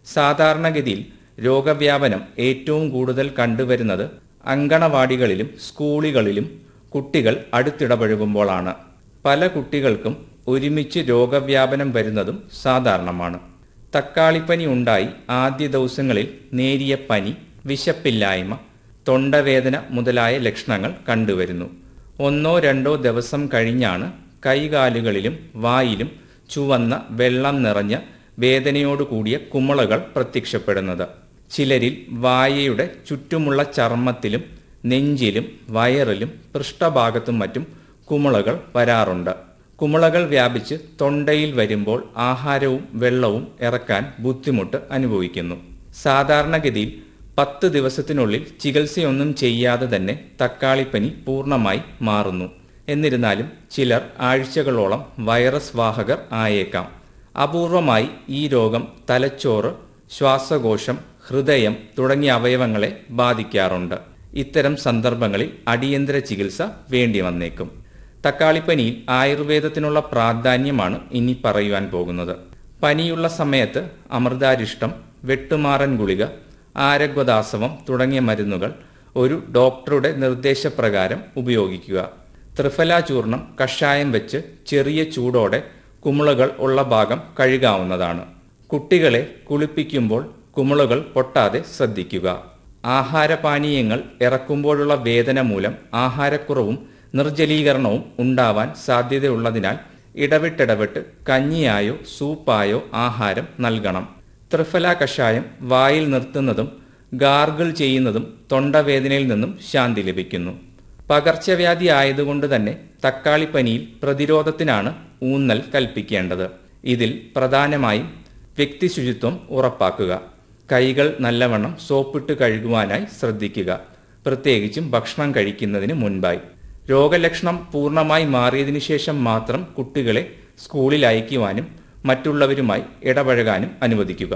സാധാരണഗതിയിൽ രോഗവ്യാപനം ഏറ്റവും കൂടുതൽ കണ്ടുവരുന്നത് അങ്കണവാടികളിലും സ്കൂളുകളിലും കുട്ടികൾ അടുത്തിടപഴകുമ്പോഴാണ് പല കുട്ടികൾക്കും ഒരുമിച്ച് രോഗവ്യാപനം വരുന്നതും സാധാരണമാണ് തക്കാളിപ്പനി ഉണ്ടായി ആദ്യ ദിവസങ്ങളിൽ നേരിയ പനി വിശപ്പില്ലായ്മ തൊണ്ടവേദന മുതലായ ലക്ഷണങ്ങൾ കണ്ടുവരുന്നു ഒന്നോ രണ്ടോ ദിവസം കഴിഞ്ഞാണ് കൈകാലുകളിലും വായിലും ചുവന്ന വെള്ളം നിറഞ്ഞ വേദനയോട് കൂടിയ കുമിളകൾ പ്രത്യക്ഷപ്പെടുന്നത് ചിലരിൽ വായയുടെ ചുറ്റുമുള്ള ചർമ്മത്തിലും നെഞ്ചിലും വയറിലും പൃഷ്ഠഭാഗത്തും മറ്റും കുമിളകൾ വരാറുണ്ട് കുമിളകൾ വ്യാപിച്ച് തൊണ്ടയിൽ വരുമ്പോൾ ആഹാരവും വെള്ളവും ഇറക്കാൻ ബുദ്ധിമുട്ട് അനുഭവിക്കുന്നു സാധാരണഗതിയിൽ പത്ത് ദിവസത്തിനുള്ളിൽ ചികിത്സയൊന്നും ചെയ്യാതെ തന്നെ തക്കാളിപ്പനി പൂർണ്ണമായി മാറുന്നു എന്നിരുന്നാലും ചിലർ ആഴ്ചകളോളം വൈറസ് വാഹകർ ആയേക്കാം അപൂർവമായി ഈ രോഗം തലച്ചോറ് ശ്വാസകോശം ഹൃദയം തുടങ്ങിയ അവയവങ്ങളെ ബാധിക്കാറുണ്ട് ഇത്തരം സന്ദർഭങ്ങളിൽ അടിയന്തര ചികിത്സ വേണ്ടി വന്നേക്കും തക്കാളിപ്പനിയിൽ ആയുർവേദത്തിനുള്ള പ്രാധാന്യമാണ് ഇനി പറയുവാൻ പോകുന്നത് പനിയുള്ള സമയത്ത് അമൃതാരിഷ്ടം വെട്ടുമാറൻ ഗുളിക ആരഗ്വദാസവം തുടങ്ങിയ മരുന്നുകൾ ഒരു ഡോക്ടറുടെ നിർദ്ദേശപ്രകാരം ഉപയോഗിക്കുക ത്രിഫല ചൂർണം കഷായം വെച്ച് ചെറിയ ചൂടോടെ കുമിളകൾ ഉള്ള ഭാഗം കഴുകാവുന്നതാണ് കുട്ടികളെ കുളിപ്പിക്കുമ്പോൾ കുമിളകൾ പൊട്ടാതെ ശ്രദ്ധിക്കുക ആഹാരപാനീയങ്ങൾ ഇറക്കുമ്പോഴുള്ള വേദന മൂലം ആഹാരക്കുറവും നിർജ്ജലീകരണവും ഉണ്ടാവാൻ സാധ്യതയുള്ളതിനാൽ ഇടവിട്ടിടവിട്ട് കഞ്ഞിയായോ സൂപ്പായോ ആഹാരം നൽകണം ത്രിഫല കഷായം വായിൽ നിർത്തുന്നതും ഗാർഗിൾ ചെയ്യുന്നതും തൊണ്ടവേദനയിൽ നിന്നും ശാന്തി ലഭിക്കുന്നു പകർച്ചവ്യാധി ആയതുകൊണ്ട് തന്നെ തക്കാളിപ്പനിയിൽ പ്രതിരോധത്തിനാണ് ഊന്നൽ കൽപ്പിക്കേണ്ടത് ഇതിൽ പ്രധാനമായും വ്യക്തി ശുചിത്വം ഉറപ്പാക്കുക കൈകൾ നല്ലവണ്ണം സോപ്പിട്ട് കഴുകുവാനായി ശ്രദ്ധിക്കുക പ്രത്യേകിച്ചും ഭക്ഷണം കഴിക്കുന്നതിന് മുൻപായി രോഗലക്ഷണം പൂർണ്ണമായി മാറിയതിനു ശേഷം മാത്രം കുട്ടികളെ സ്കൂളിൽ അയക്കുവാനും മറ്റുള്ളവരുമായി ഇടപഴകാനും അനുവദിക്കുക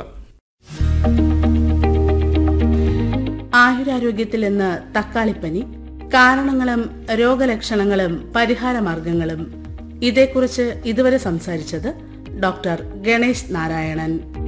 ആയുരാരോഗ്യത്തിൽ ഇന്ന് തക്കാളിപ്പനി കാരണങ്ങളും രോഗലക്ഷണങ്ങളും പരിഹാരമാർഗങ്ങളും ഇതേക്കുറിച്ച് ഇതുവരെ സംസാരിച്ചത് ഡോക്ടർ ഗണേശ് നാരായണൻ